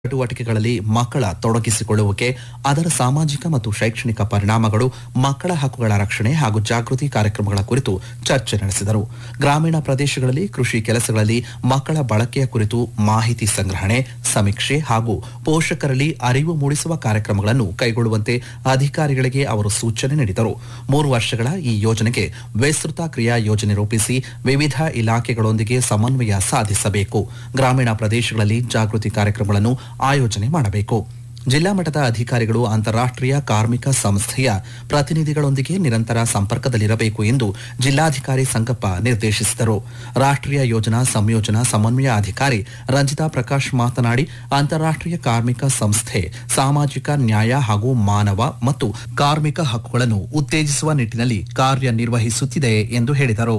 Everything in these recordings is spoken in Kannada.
ಚಟುವಟಿಕೆಗಳಲ್ಲಿ ಮಕ್ಕಳ ತೊಡಗಿಸಿಕೊಳ್ಳುವಿಕೆ ಅದರ ಸಾಮಾಜಿಕ ಮತ್ತು ಶೈಕ್ಷಣಿಕ ಪರಿಣಾಮಗಳು ಮಕ್ಕಳ ಹಕ್ಕುಗಳ ರಕ್ಷಣೆ ಹಾಗೂ ಜಾಗೃತಿ ಕಾರ್ಯಕ್ರಮಗಳ ಕುರಿತು ಚರ್ಚೆ ನಡೆಸಿದರು ಗ್ರಾಮೀಣ ಪ್ರದೇಶಗಳಲ್ಲಿ ಕೃಷಿ ಕೆಲಸಗಳಲ್ಲಿ ಮಕ್ಕಳ ಬಳಕೆಯ ಕುರಿತು ಮಾಹಿತಿ ಸಂಗ್ರಹಣೆ ಸಮೀಕ್ಷೆ ಹಾಗೂ ಪೋಷಕರಲ್ಲಿ ಅರಿವು ಮೂಡಿಸುವ ಕಾರ್ಯಕ್ರಮಗಳನ್ನು ಕೈಗೊಳ್ಳುವಂತೆ ಅಧಿಕಾರಿಗಳಿಗೆ ಅವರು ಸೂಚನೆ ನೀಡಿದರು ಮೂರು ವರ್ಷಗಳ ಈ ಯೋಜನೆಗೆ ವಿಸ್ತೃತ ಕ್ರಿಯಾ ಯೋಜನೆ ರೂಪಿಸಿ ವಿವಿಧ ಇಲಾಖೆಗಳೊಂದಿಗೆ ಸಮನ್ವಯ ಸಾಧಿಸಬೇಕು ಗ್ರಾಮೀಣ ಪ್ರದೇಶಗಳಲ್ಲಿ ಜಾಗೃತಿ ಕಾರ್ಯಕ್ರಮಗಳನ್ನು ಆಯೋಜನೆ ಮಾಡಬೇಕು ಜಿಲ್ಲಾ ಮಟ್ಟದ ಅಧಿಕಾರಿಗಳು ಅಂತಾರಾಷ್ಟ್ರೀಯ ಕಾರ್ಮಿಕ ಸಂಸ್ಥೆಯ ಪ್ರತಿನಿಧಿಗಳೊಂದಿಗೆ ನಿರಂತರ ಸಂಪರ್ಕದಲ್ಲಿರಬೇಕು ಎಂದು ಜಿಲ್ಲಾಧಿಕಾರಿ ಸಂಗಪ್ಪ ನಿರ್ದೇಶಿಸಿದರು ರಾಷ್ಟ್ರೀಯ ಯೋಜನಾ ಸಂಯೋಜನಾ ಸಮನ್ವಯ ಅಧಿಕಾರಿ ರಂಜಿತಾ ಪ್ರಕಾಶ್ ಮಾತನಾಡಿ ಅಂತಾರಾಷ್ಟ್ರೀಯ ಕಾರ್ಮಿಕ ಸಂಸ್ಥೆ ಸಾಮಾಜಿಕ ನ್ಯಾಯ ಹಾಗೂ ಮಾನವ ಮತ್ತು ಕಾರ್ಮಿಕ ಹಕ್ಕುಗಳನ್ನು ಉತ್ತೇಜಿಸುವ ನಿಟ್ಟಿನಲ್ಲಿ ಕಾರ್ಯನಿರ್ವಹಿಸುತ್ತಿದೆ ಎಂದು ಹೇಳಿದರು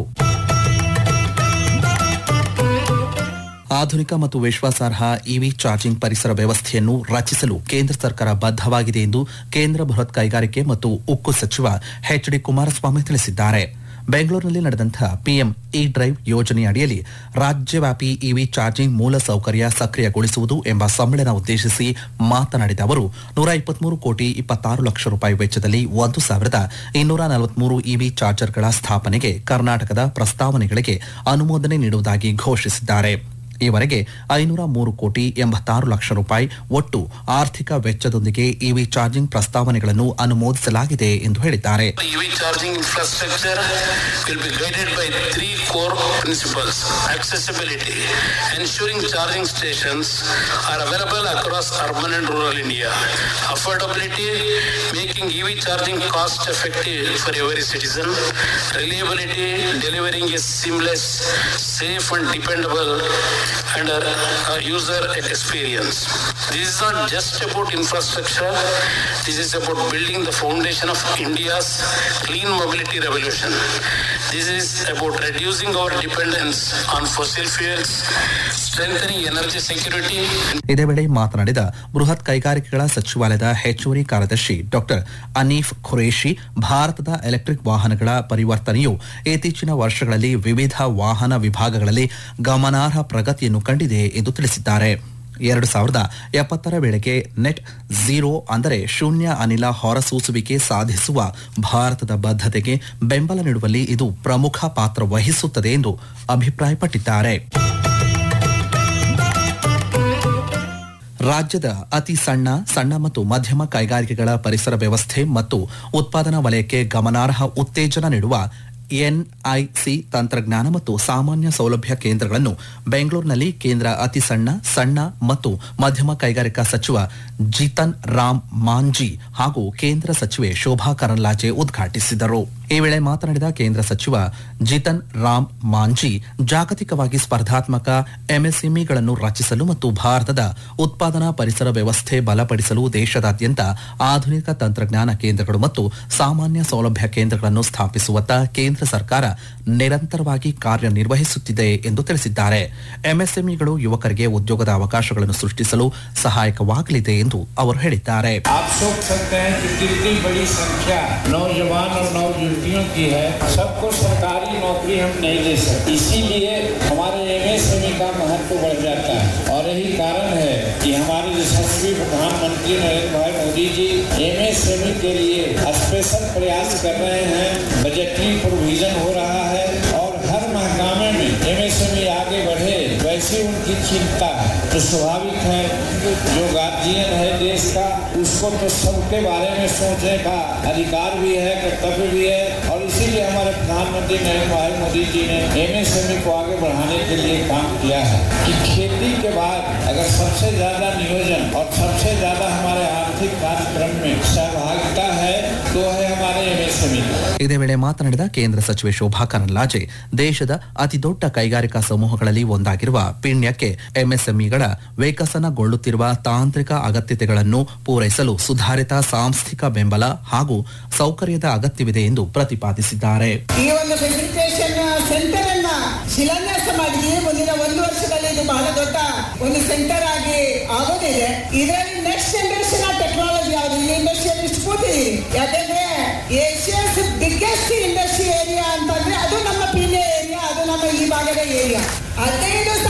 ಆಧುನಿಕ ಮತ್ತು ವಿಶ್ವಾಸಾರ್ಹ ಇವಿ ಚಾರ್ಜಿಂಗ್ ಪರಿಸರ ವ್ಯವಸ್ಥೆಯನ್ನು ರಚಿಸಲು ಕೇಂದ್ರ ಸರ್ಕಾರ ಬದ್ಧವಾಗಿದೆ ಎಂದು ಕೇಂದ್ರ ಬೃಹತ್ ಕೈಗಾರಿಕೆ ಮತ್ತು ಉಕ್ಕು ಸಚಿವ ಎಚ್ ಡಿ ಕುಮಾರಸ್ವಾಮಿ ತಿಳಿಸಿದ್ದಾರೆ ಬೆಂಗಳೂರಿನಲ್ಲಿ ನಡೆದಂತಹ ಪಿಎಂ ಇ ಡ್ರೈವ್ ಯೋಜನೆಯ ಅಡಿಯಲ್ಲಿ ರಾಜ್ಯವ್ಯಾಪಿ ಇವಿ ಚಾರ್ಜಿಂಗ್ ಮೂಲ ಸೌಕರ್ಯ ಸಕ್ರಿಯಗೊಳಿಸುವುದು ಎಂಬ ಸಮ್ಮೇಳನ ಉದ್ದೇಶಿಸಿ ಮಾತನಾಡಿದ ಅವರು ನೂರ ಇಪ್ಪತ್ಮೂರು ಕೋಟಿ ಇಪ್ಪತ್ತಾರು ಲಕ್ಷ ರೂಪಾಯಿ ವೆಚ್ಚದಲ್ಲಿ ಒಂದು ಸಾವಿರದ ಇನ್ನೂರ ನಲವತ್ಮೂರು ಇವಿ ಚಾರ್ಜರ್ಗಳ ಸ್ಥಾಪನೆಗೆ ಕರ್ನಾಟಕದ ಪ್ರಸ್ತಾವನೆಗಳಿಗೆ ಅನುಮೋದನೆ ನೀಡುವುದಾಗಿ ಘೋಷಿಸಿದ್ದಾರೆ ಈವರೆಗೆ ಐನೂರ ಮೂರು ಕೋಟಿ ಎಂಬತ್ತಾರು ಲಕ್ಷ ರೂಪಾಯಿ ಒಟ್ಟು ಆರ್ಥಿಕ ವೆಚ್ಚದೊಂದಿಗೆ ಇವಿ ಚಾರ್ಜಿಂಗ್ ಪ್ರಸ್ತಾವನೆಗಳನ್ನು ಅನುಮೋದಿಸಲಾಗಿದೆ ಎಂದು ಹೇಳಿದ್ದಾರೆ EV charging infrastructure will be guided by three core principles. Accessibility, ensuring charging stations are available across urban and rural India. Affordability, making EV charging cost effective for every citizen. Reliability, delivering a seamless, safe and dependable and uh, user experience. This is not just about infrastructure. This is about building the foundation of India's clean mobility revolution. This is about reducing our dependence on fossil fuels, strengthening energy security, ಇದೇ ವೇಳೆ ಮಾತನಾಡಿದ ಬೃಹತ್ ಕೈಗಾರಿಕೆಗಳ ಸಚಿವಾಲಯದ ಹೆಚ್ಚುವರಿ ಕಾರ್ಯದರ್ಶಿ ಡಾಕ್ಟರ್ ಅನೀಫ್ ಖುರೇಶಿ ಭಾರತದ ಎಲೆಕ್ಟ್ರಿಕ್ ವಾಹನಗಳ ಪರಿವರ್ತನೆಯು ಇತ್ತೀಚಿನ ವರ್ಷಗಳಲ್ಲಿ ವಿವಿಧ ವಾಹನ ವಿಭಾಗಗಳಲ್ಲಿ ಗಮನಾರ್ಹ ಪ್ರಗತಿಯನ್ನು ಕಂಡಿದೆ ಎಂದು ತಿಳಿಸಿದ್ದಾರೆ ಎರಡು ಸಾವಿರದ ಎಪ್ಪತ್ತರ ವೇಳೆಗೆ ನೆಟ್ ಝೀರೋ ಅಂದರೆ ಶೂನ್ಯ ಅನಿಲ ಹೊರಸೂಸುವಿಕೆ ಸಾಧಿಸುವ ಭಾರತದ ಬದ್ಧತೆಗೆ ಬೆಂಬಲ ನೀಡುವಲ್ಲಿ ಇದು ಪ್ರಮುಖ ಪಾತ್ರ ವಹಿಸುತ್ತದೆ ಎಂದು ಅಭಿಪ್ರಾಯಪಟ್ಟಿದ್ದಾರೆ ರಾಜ್ಯದ ಅತಿ ಸಣ್ಣ ಸಣ್ಣ ಮತ್ತು ಮಧ್ಯಮ ಕೈಗಾರಿಕೆಗಳ ಪರಿಸರ ವ್ಯವಸ್ಥೆ ಮತ್ತು ಉತ್ಪಾದನಾ ವಲಯಕ್ಕೆ ಗಮನಾರ್ಹ ಉತ್ತೇಜನ ನೀಡುವ ಎನ್ಐಸಿ ತಂತ್ರಜ್ಞಾನ ಮತ್ತು ಸಾಮಾನ್ಯ ಸೌಲಭ್ಯ ಕೇಂದ್ರಗಳನ್ನು ಬೆಂಗಳೂರಿನಲ್ಲಿ ಕೇಂದ್ರ ಅತಿ ಸಣ್ಣ ಸಣ್ಣ ಮತ್ತು ಮಧ್ಯಮ ಕೈಗಾರಿಕಾ ಸಚಿವ ಜಿತನ್ ರಾಮ್ ಮಾಂಜಿ ಹಾಗೂ ಕೇಂದ್ರ ಸಚಿವೆ ಶೋಭಾ ಕರಂದ್ಲಾಜೆ ಉದ್ಘಾಟಿಸಿದರು ಈ ವೇಳೆ ಮಾತನಾಡಿದ ಕೇಂದ್ರ ಸಚಿವ ಜಿತನ್ ರಾಮ್ ಮಾಂಜಿ ಜಾಗತಿಕವಾಗಿ ಸ್ಪರ್ಧಾತ್ಮಕ ಎಂಎಸ್ಎಂಇಗಳನ್ನು ರಚಿಸಲು ಮತ್ತು ಭಾರತದ ಉತ್ಪಾದನಾ ಪರಿಸರ ವ್ಯವಸ್ಥೆ ಬಲಪಡಿಸಲು ದೇಶದಾದ್ಯಂತ ಆಧುನಿಕ ತಂತ್ರಜ್ಞಾನ ಕೇಂದ್ರಗಳು ಮತ್ತು ಸಾಮಾನ್ಯ ಸೌಲಭ್ಯ ಕೇಂದ್ರಗಳನ್ನು ಸ್ಥಾಪಿಸುವತ್ತ ಕೇಂದ್ರ ಸರ್ಕಾರ ನಿರಂತರವಾಗಿ ಕಾರ್ಯನಿರ್ವಹಿಸುತ್ತಿದೆ ಎಂದು ತಿಳಿಸಿದ್ದಾರೆ ಎಂಎಸ್ಎಂಇಗಳು ಯುವಕರಿಗೆ ಉದ್ಯೋಗದ ಅವಕಾಶಗಳನ್ನು ಸೃಷ್ಟಿಸಲು ಸಹಾಯಕವಾಗಲಿದೆ ಎಂದು ಅವರು ಹೇಳಿದ್ದಾರೆ आप सोच सकते हैं कि कितनी बड़ी संख्या नौजवान और नवयुवतियों की है सबको सरकारी नौकरी हम नहीं दे सकते इसीलिए हमारे एमएसएमई का महत्व बढ़ जाता है और यही कारण है कि हमारे यशस्वी प्रधानमंत्री नरेंद्र भाई मोदी जी एमएसएमई के लिए स्पेशल प्रयास कर रहे हैं बजटरी प्रोविजन हो रहा है और हर महकामे में एमएसएमई आगे बढ़े वैसी उनकी चिंता है तो स्वाभाविक है जो गार्जियन है देश का उसको तो सबके बारे में सोचने का अधिकार भी है कर्तव्य भी है और इसीलिए हमारे प्रधानमंत्री नरेंद्र भाई मोदी जी ने एमएसएमई को आगे बढ़ाने के लिए काम किया है कि खेती के बाद अगर सबसे ज्यादा नियोजन और सबसे ज्यादा हमारे आर्थिक कार्यक्रम में सहभागिता है तो है हमारे एमएसएमई ಇದೇ ವೇಳೆ ಮಾತನಾಡಿದ ಕೇಂದ್ರ ಸಚಿವೆ ಶೋಭಾ ಕರಂದ್ಲಾಜೆ ದೇಶದ ಅತಿದೊಡ್ಡ ಕೈಗಾರಿಕಾ ಸಮೂಹಗಳಲ್ಲಿ ಒಂದಾಗಿರುವ ಪಿಣ್ಯಕ್ಕೆ ಎಂಎಸ್ಎಂಇಗಳ ವಿಕಸನಗೊಳ್ಳುತ್ತಿರುವ ತಾಂತ್ರಿಕ ಅಗತ್ಯತೆಗಳನ್ನು ಪೂರೈಸಲು ಸುಧಾರಿತ ಸಾಂಸ್ಥಿಕ ಬೆಂಬಲ ಹಾಗೂ ಸೌಕರ್ಯದ ಅಗತ್ಯವಿದೆ ಎಂದು ಪ್ರತಿಪಾದಿಸಿದ್ದಾರೆ ಈ ಒಂದು ಫೆಸಿಲಿಟೇಷನ್ ಸೆಂಟರ್ ಅನ್ನ ಶಿಲಾನ್ಯಾಸ ಮಾಡಿದ್ವಿ ಮುಂದಿನ ಒಂದು ವರ್ಷದಲ್ಲಿ ಇದು ಬಹಳ ದೊಡ್ಡ ಒಂದು ಸೆಂಟರ್ ಆಗಿ ಆಗೋದಿದೆ ಇದರಲ್ಲಿ ನೆಕ್ಸ್ಟ್ ಜನರೇಷನ್ ಟೆಕ್ನಾಲಜಿ ಯಾವುದು ಈ ಇಂಡಸ್ಟ್ರಿಯಲ್ ಕೂತಿದೆ ಯಾಕಂದ್ರೆ ಏಷ್ಯಾಸ್ ಬಿಗ್ಗೆಸ್ಟ್